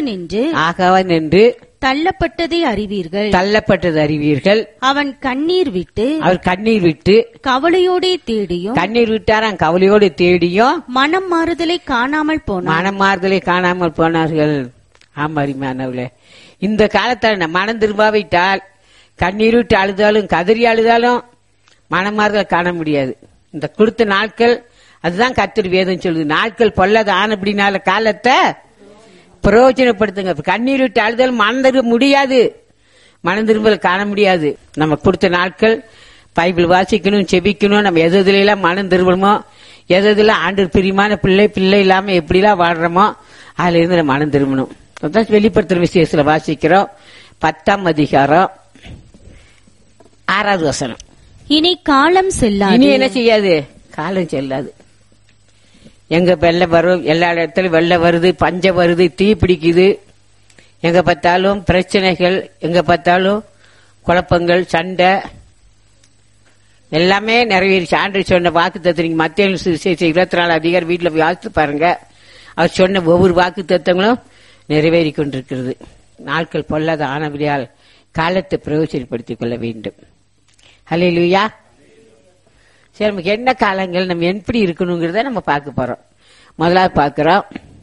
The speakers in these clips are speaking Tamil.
ஆகான் என்று ஆகவன் என்று தள்ளப்பட்டதை அறிவீர்கள் தள்ளப்பட்டது அறிவீர்கள் அவன் கண்ணீர் விட்டு அவர் கண்ணீர் விட்டு கவலையோடே தேடியும் கண்ணீர் விட்டாராம் கவலையோடு தேடியும் மனம் மாறுதலை காணாமல் போனான் மனமாறுதலை காணாமல் போனார்கள் ஆமா அருமையானவர்களே இந்த காலத்துல நம்ம மனம் திரும்பாவிட்டால் கண்ணீர் விட்டு அழுதாலும் கதறி அழுதாலும் மனமாறுதல் காண முடியாது இந்த கொடுத்த நாட்கள் அதுதான் கத்திரி வேதம் சொல்லுது நாட்கள் பொல்லாத ஆனப்படினால காலத்தை பிரயோஜனப்படுத்துங்க இப்ப கண்ணீர் விட்டு அழுதாலும் மனம் திரும்ப முடியாது மனம் திரும்பல் காண முடியாது நம்ம கொடுத்த நாட்கள் பைபிள் வாசிக்கணும் செபிக்கணும் நம்ம எது எதுல எல்லாம் மனம் திரும்பணுமோ எது எதுல ஆண்டு பிரியமான பிள்ளை பிள்ளை இல்லாம எப்படிலாம் வாடுறோமோ அதுல இருந்து நம்ம மனம் திரும்பணும் அதான் வெளிப்படுத்துற விசேஷத்துல வாசிக்கிறோம் பத்தாம் அதிகாரம் ஆறாவது வசனம் இனி காலம் செல்லாது இனி என்ன செய்யாது காலம் செல்லாது எங்க வெள்ளம் வரும் எல்லா இடத்துலயும் வெள்ளம் வருது பஞ்சம் வருது தீ பிடிக்குது எங்க பார்த்தாலும் பிரச்சனைகள் எங்க பார்த்தாலும் குழப்பங்கள் சண்டை எல்லாமே நிறைவேறிச்சு ஆண்டு சொன்ன வாக்கு தத்துவம் மத்திய சுவிசேஷம் இருபத்தி நாலு அதிகாரம் வீட்டுல போய் வாசித்து பாருங்க அவர் சொன்ன ஒவ்வொரு வாக்கு தத்துவங்களும் நிறைவேறி கொண்டிருக்கிறது நாட்கள் பொல்லாத ஆனபடியால் காலத்தை பிரயோஜனப்படுத்திக் கொள்ள வேண்டும் ஹலே லூயா சரி நமக்கு என்ன காலங்கள் நம்ம எப்படி இருக்கணுங்கிறத நம்ம பார்க்க போறோம் முதலாவது பார்க்கிறோம்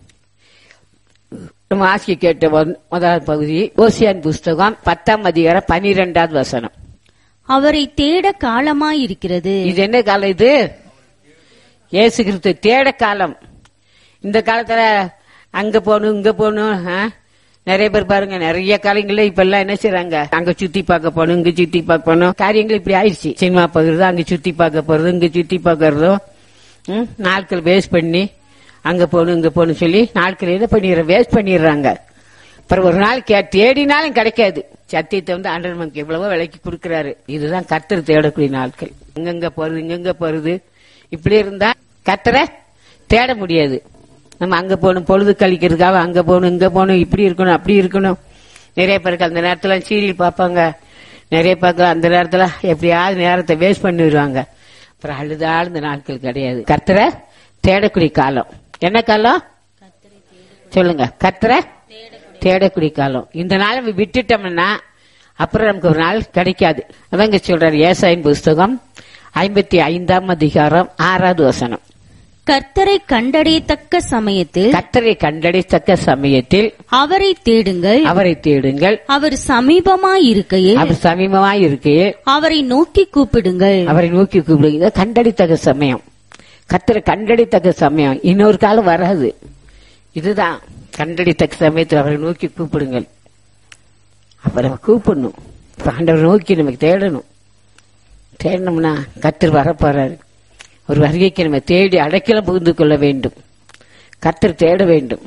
நம்ம ஆசிய கேட்ட முதல்- முதலாவது பகுதி ஓசியான் புஸ்தகம் பத்தாம் அதிகாரம் பனிரெண்டாவது வசனம் அவரை தேட காலமாயிருக்கிறது இது என்ன காலம் இது இயேசு கிறிஸ்து தேட காலம் இந்த காலத்துல அங்க போகணும் இங்க போகணும் ஆ? நிறைய பேர் பாருங்க நிறைய காலங்கள்ல இப்ப எல்லாம் என்ன செய்றாங்க அங்க சுத்தி பார்க்க போகணும் இங்க சுத்தி பார்க்க போகணும் காரியங்கள் இப்படி ஆயிடுச்சு சினிமா பார்க்கறது அங்க சுத்தி பார்க்க போறது இங்க சுத்தி பார்க்கறதும் ம், நாட்கள் வேஸ்ட் பண்ணி அங்க போகணும் இங்க போகணும் சொல்லி நாட்கள் என்ன பண்ணிடுற வேஸ்ட் பண்ணிடுறாங்க அப்புறம் ஒரு நாள் கே தேடினாலும் கிடைக்காது சத்தியத்தை வந்து ஆண்டவர் நமக்கு எவ்வளவோ விலைக்கு கொடுக்கறாரு இதுதான் கர்த்தர் தேடக்கூடிய நாட்கள் இங்கங்க போறது இங்கங்க போறது இப்படி இருந்தா கர்த்தரை தேட முடியாது நம்ம அங்க போகணும் பொழுது கழிக்கிறதுக்காக அங்க போகணும் இங்க போகணும் இப்படி இருக்கணும் அப்படி இருக்கணும் நிறைய பேருக்கு அந்த நேரத்துல சீரியல் பார்ப்பாங்க நிறைய பேருக்கு அந்த நேரத்துல எப்படியாவது நேரத்தை வேஸ்ட் பண்ணிடுவாங்க அப்புறம் அழுதா அழுந்த நாட்கள் கிடையாது கர்த்தரை தேடக்கூடிய காலம் என்ன காலம் சொல்லுங்க கர்த்தரை தேடக்கூடிய காலம் இந்த நாளை நம்ம விட்டுட்டோம்னா அப்புறம் நமக்கு ஒரு நாள் கிடைக்காது அதான் இங்க சொல்றாரு ஏசாயின் புஸ்தகம் ஐம்பத்தி ஐந்தாம் அதிகாரம் ஆறாவது வசனம் கர்த்தரை கண்டடையத்தக்க சமயத்தில் கர்த்தரை கண்டடைத்தக்க சமயத்தில் அவரை தேடுங்கள் அவரை தேடுங்கள் அவர் சமீபமாயிருக்கையில் அவர் சமீபமாய் இருக்கையில் அவரை நோக்கி கூப்பிடுங்கள் அவரை நோக்கி கூப்பிடுங்க கண்டடித்தக்க சமயம் கர்த்தரை கண்டடித்தக்க சமயம் இன்னொரு காலம் வராது இதுதான் கண்டடித்தக்க சமயத்தில் அவரை நோக்கி கூப்பிடுங்கள் அவரை கூப்பிடணும் ஆண்டவரை நோக்கி நமக்கு தேடணும் தேடணும்னா கர்த்தர் வரப்போறாரு ஒரு வருகைக்கு நம்ம தேடி அடைக்கலம் புகுந்து கொள்ள வேண்டும் கர்த்தர் தேட வேண்டும்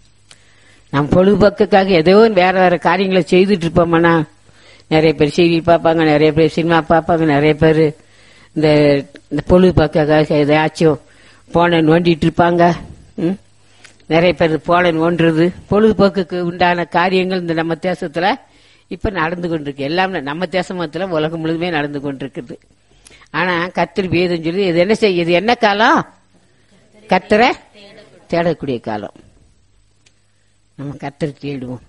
நம் பொழுதுபோக்குக்காக ஏதோ வேற வேற காரியங்களை செய்துட்டு இருப்போம்னா நிறைய பேர் சீரியல் பார்ப்பாங்க நிறைய பேர் சினிமா பார்ப்பாங்க நிறைய பேர் இந்த இந்த பொழுதுபோக்குக்காக எதையாச்சும் போன நோண்டிட்டு இருப்பாங்க ம்? நிறைய பேர் போன நோண்டுறது பொழுதுபோக்குக்கு உண்டான காரியங்கள் இந்த நம்ம தேசத்துல இப்ப நடந்து கொண்டிருக்கு எல்லாமே நம்ம தேசம் மாத்திரம் உலகம் முழுதுமே நடந்து கொண்டிருக்குது ஆனா கத்திரி வேதம் சொல்லி இது என்ன செய்ய இது என்ன காலம் கத்தரை தேடக்கூடிய காலம் நம்ம கத்தரை தேடுவோம்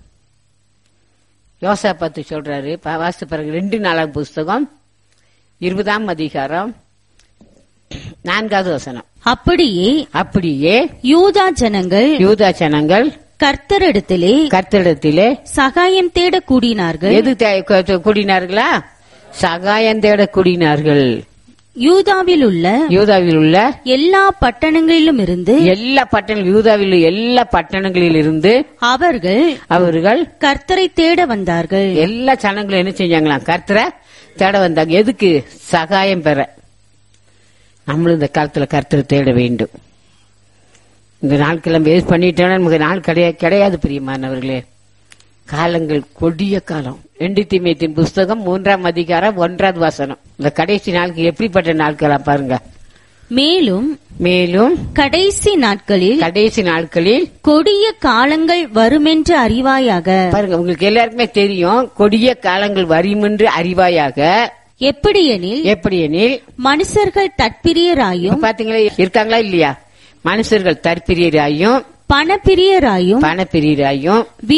யோசா பார்த்து சொல்றாரு பா- வாசித்து பாருங்க ரெண்டு நாளாம் புஸ்தகம் இருபதாம் அதிகாரம் நான்காவது வசனம் அப்படியே அப்படியே யூதா ஜனங்கள் யூதா ஜனங்கள் கர்த்தரிடத்திலே கர்த்தரிடத்திலே சகாயம் தேட கூடினார்கள் எது தே- கு- கூடினார்களா சகாயம் தேட கூடினார்கள் யூதாவில் உள்ள யூதாவில் உள்ள எல்லா பட்டணங்களிலும் இருந்து எல்லா பட்டணங்கள் யூதாவில் உள்ள எல்லா பட்டணங்களில் இருந்து அவர்கள் அவர்கள் கர்த்தரை தேட வந்தார்கள் எல்லா ஜனங்களும் என்ன செஞ்சாங்களாம் கர்த்தரை தேட வந்தாங்க எதுக்கு சகாயம் பெற நம்மளும் இந்த காலத்துல கர்த்தரை தேட வேண்டும் இந்த நாட்கெல்லாம் வேஸ்ட் பண்ணிட்டோம்னா நமக்கு நாள் கிடையாது கிடையாது பிரியமானவர்களே காலங்கள் கொடிய காலம் ரெண்டு தீமையத்தின் புஸ்தகம் மூன்றாம் அதிகாரம் ஒன்றாவது வசனம் இந்த கடைசி நாட்கள் எப்படிப்பட்ட நாட்களா பாருங்க மேலும் மேலும் கடைசி நாட்களில் கடைசி நாட்களில் கொடிய காலங்கள் வருமென்று அறிவாயாக பாருங்க உங்களுக்கு எல்லாருக்குமே தெரியும் கொடிய காலங்கள் வருமென்று அறிவாயாக எப்படியெனில் எப்படியெனில் மனுஷர்கள் தற்பிரியராயும் பாத்தீங்களா இருக்காங்களா இல்லையா மனுஷர்கள் தற்பிரியராயும் பணப்பிரியராயும் பணப்பிரியராயும்